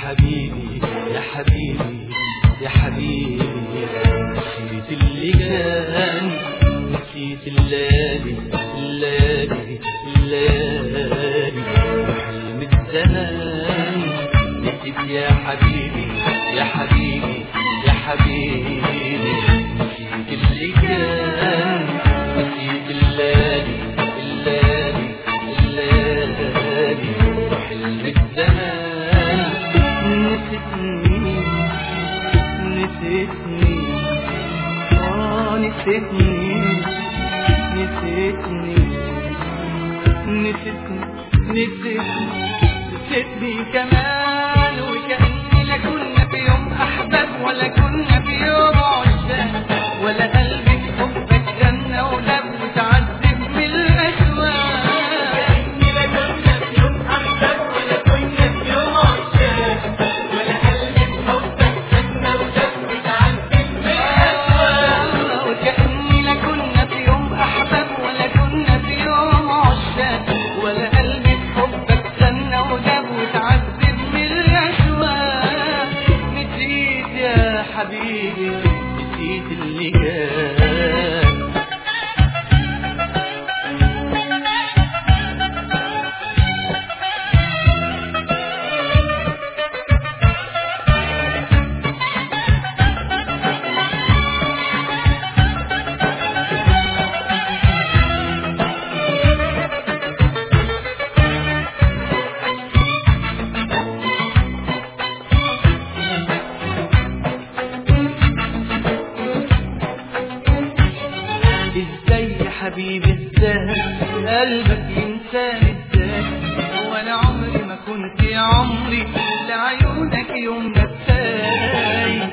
حبيبي يا حبيبي يا حبيبي نسيت اللي كان نسيت الليالي الليالي الليالي وحلم الزمان نسيت يا حبيبي يا حبيبي يا حبيبي نسيت اللي كان نسيت الليالي الليالي الليالي وحلم الزمان نسيتني نسيتني آه نسيتني نسيتني نسيتني نسيتني نسيتني كمان وكأني لا كنا في يوم أحباب ولا كنا في يوم عشاق ولا قلبي في حبك غنى ولب وتعذب من الأشواق كأني لا كنا في يوم أحباب ولا كنا في يوم عشاق ولا قلبي في حبك غنى ودم تعذب من الأشواق وكأني لا كنا في يوم أحباب ولا كنا في يوم عشاق ولا قلبي في حبك غنى وداب وتعذب من الأشواق نسيت يا حبيبي نسيت اللي كان ازاي يا حبيبي ازاي قلبك ينساني ازاي وانا عمري ما كنت يا عمري لعيونك يوم نساي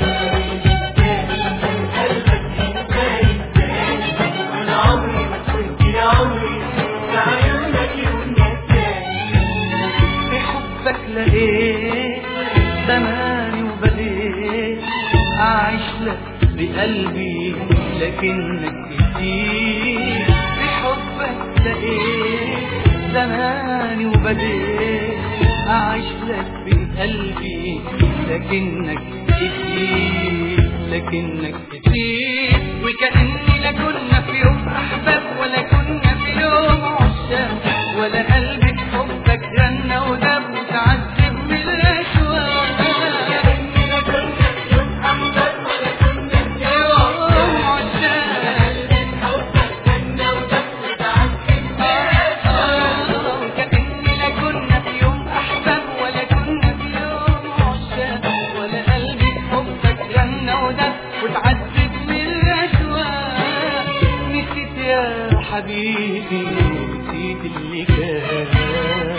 أنا عمري ما كنت يا عمري لعيونك يوم نساني في حبك لقيت زماني وبديت أعيش لك بقلبي لكنك كتير في حبك لقيت زماني وبديت أعيش لك بقلبي لكنك كتير لكنك كتير وكأني لا كنا في يوم أحباب ولا كنا في يوم عشاق ولا قلبي في حبك غنى ودب وتعذب من الأشواق كأني لا كنا في يوم أحباب ولا كنا في يوم عشاق حبك غنى ودم تعذب من الأشواق كأني لا كنا في يوم أحباب ولا كنا في يوم عشاق ولا قلبي في حبك غنى ودب وتعذب من الأشواق نسيت يا حبيبي نسيت اللي كان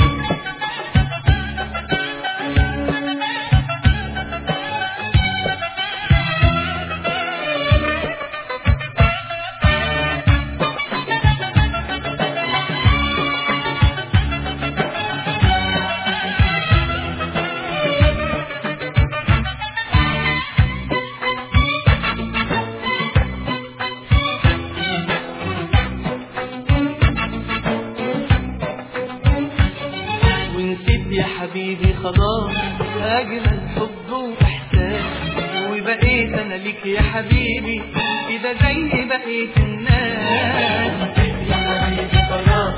ونسيت يا حبيبي خلاص أجمل حب وإحساس وبقيت أنا ليك يا حبيبي كده زي بقية الناس يا حبيبي خلاص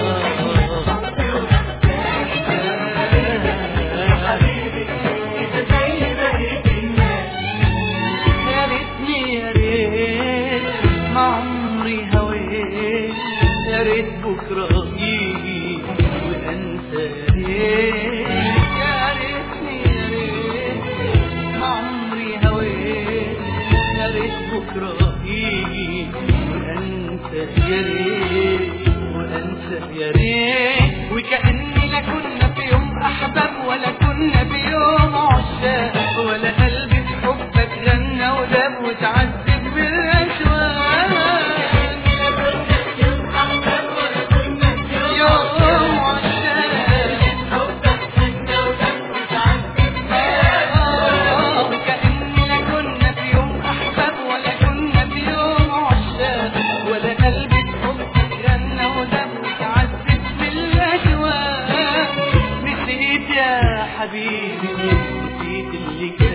يا حبيبي انت زي بقية الناس يا ريتني يا ريت ما عمري هويت يا ريت بكرة يجي وأنسى يا ريت يا ريتني يا ريت ما عمري هويت يا ريت بكرة يجي وأنسى يا ريت وأنسى يا ريت وكأني لا كنا في يوم أحباب ولا كنا في يوم عشاق ولا قلبي في حبك غنى ودب وتعذب بالأشواق يوم أحباب ولا كنا في يوم يوم عشاق حبك غنى ودم تعذب آه، وكأني لا كنا في يوم أحباب ولا كنا في يوم عشاق ولا قلبي في حبك غنى ودب وتعذب بالأشواق نسيت يا حبيبي نسيت اللي كان